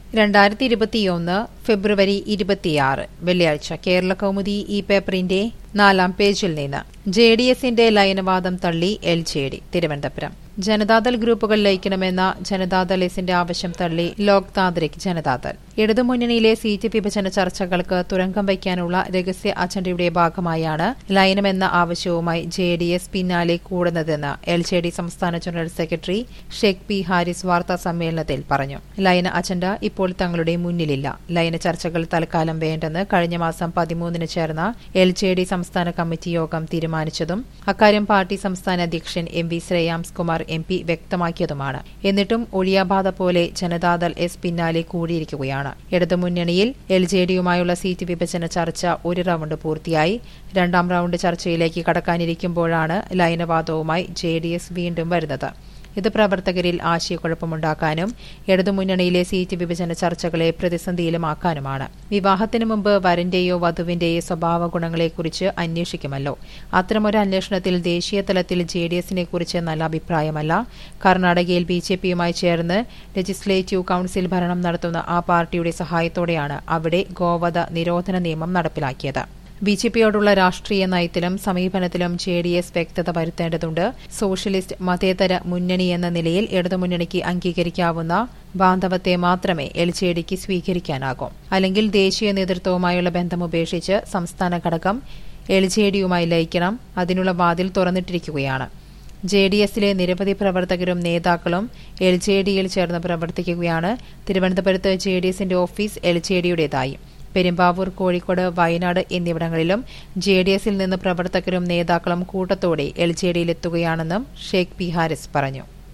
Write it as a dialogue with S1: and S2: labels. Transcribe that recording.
S1: രണ്ടായിരത്തി ഇരുപത്തിയൊന്ന് ഫെബ്രുവരി ഇരുപത്തിയാറ് വെള്ളിയാഴ്ച കേരള കൗമുദി ഈ പേപ്പറിന്റെ നാലാം പേജിൽ നിന്ന് ജെ ഡി എസിന്റെ ലയനവാദം തള്ളി L J D Thiruvananthapuram Janata ഗ്രൂപ്പുകൾ ലയിക്കണമെന്ന ജനതാദൾ എസിന്റെ ആവശ്യം തള്ളി ലോക് താന്ത്രിക് ജനതാദൾ ഇടതുമുന്നണിയിലെ സീറ്റ് വിഭജന ചർച്ചകൾക്ക് തുരങ്കം വയ്ക്കാനുള്ള രഹസ്യ അജണ്ടയുടെ ഭാഗമായാണ് ലയനമെന്ന ആവശ്യവുമായി ജെ ഡി എസ് പിന്നാലെ കൂടുന്നതെന്ന് എൽ ജെ ഡി സംസ്ഥാന general secretary Sheikh P Haris വാർത്താ സമ്മേളനത്തിൽ പറഞ്ഞു ലയന അജണ്ട ഇപ്പോൾ തങ്ങളുടെ മുന്നിലില്ല ലയന ചർച്ചകൾ തൽക്കാലം വേണ്ടെന്ന് കഴിഞ്ഞ മാസം പതിമൂന്നിന് ചേർന്ന എൽ ജെ ഡി സംസ്ഥാന കമ്മിറ്റി യോഗം തീരുമാനിച്ചതും അക്കാര്യം പാർട്ടി സംസ്ഥാന അധ്യക്ഷൻ M V Shreyams Kumar M P വ്യക്തമാക്കിയതുമാണ് എന്നിട്ടും ഒഴിയാബാധ പോലെ ജനതാദൾ എസ് പിന്നാലെ കൂടിയിരിക്കുകയാണ് ഇടതുമുന്നണിയിൽ എൽ ജെ ഡിയുമായുള്ള സീറ്റ് വിഭജന ചർച്ച ഒരു റൌണ്ട് പൂർത്തിയായി രണ്ടാം റൌണ്ട് ചർച്ചയിലേക്ക് കടക്കാനിരിക്കുമ്പോഴാണ് ലയനവാദവുമായി ജെ ഡി എസ് വീണ്ടും വരുന്നത് ഇത് പ്രവർത്തകരിൽ ആശയക്കുഴപ്പമുണ്ടാക്കാനും ഇടതുമുന്നണിയിലെ സീറ്റ് വിഭജന ചർച്ചകളെ പ്രതിസന്ധിയിലുമാക്കാനുമാണ് വിവാഹത്തിനു മുമ്പ് വരന്റെയോ വധുവിന്റെയോ സ്വഭാവ ഗുണങ്ങളെക്കുറിച്ച് അന്വേഷിക്കുമല്ലോ അത്തരമൊരു അന്വേഷണത്തിൽ ദേശീയ തലത്തിൽ ജെ ഡി എസിനെ കുറിച്ച് നല്ല അഭിപ്രായമല്ല കർണാടകയിൽ ബി ജെ പിയുമായി ചേർന്ന് ലെജിസ്ലേറ്റീവ് കൌൺസിൽ ഭരണം നടത്തുന്ന ആ പാർട്ടിയുടെ സഹായത്തോടെയാണ് അവിടെ ഗോവധ നിരോധന നിയമം നടപ്പിലാക്കിയത് ബി ജെ പിയോടുള്ള രാഷ്ട്രീയ നയത്തിലും സമീപനത്തിലും ജെ ഡി എസ് വ്യക്തത വരുത്തേണ്ടതുണ്ട് സോഷ്യലിസ്റ്റ് മതേതര മുന്നണി എന്ന നിലയിൽ ഇടതുമുന്നണിക്ക് അംഗീകരിക്കാവുന്ന ബാന്ധവത്തെ മാത്രമേ എൽ ജെ ഡിക്ക് സ്വീകരിക്കാനാകൂ അല്ലെങ്കിൽ ദേശീയ നേതൃത്വവുമായുള്ള ബന്ധം ഉപേക്ഷിച്ച് സംസ്ഥാന ഘടകം എൽ ജെ ഡിയുമായി ലയിക്കണം അതിനുള്ള വാതിൽ തുറന്നിട്ടിരിക്കുകയാണ് ജെ ഡി എസിലെ നിരവധി പ്രവർത്തകരും നേതാക്കളും എൽ ജെ ഡിയിൽ ചേർന്ന് പ്രവർത്തിക്കുകയാണ് തിരുവനന്തപുരത്ത് ജെ ഡി എസിന്റെ ഓഫീസ് എൽ ജെ ഡിയുടേതായി പെരുമ്പാവൂർ കോഴിക്കോട് വയനാട് എന്നിവിടങ്ങളിലും ജെ ഡി എസിൽ നിന്ന് പ്രവർത്തകരും നേതാക്കളും കൂട്ടത്തോടെ എൽ ജെ ഡിയിലെത്തുകയാണെന്നും ഷെയ്ഖ് പി ഹാരിസ് പറഞ്ഞു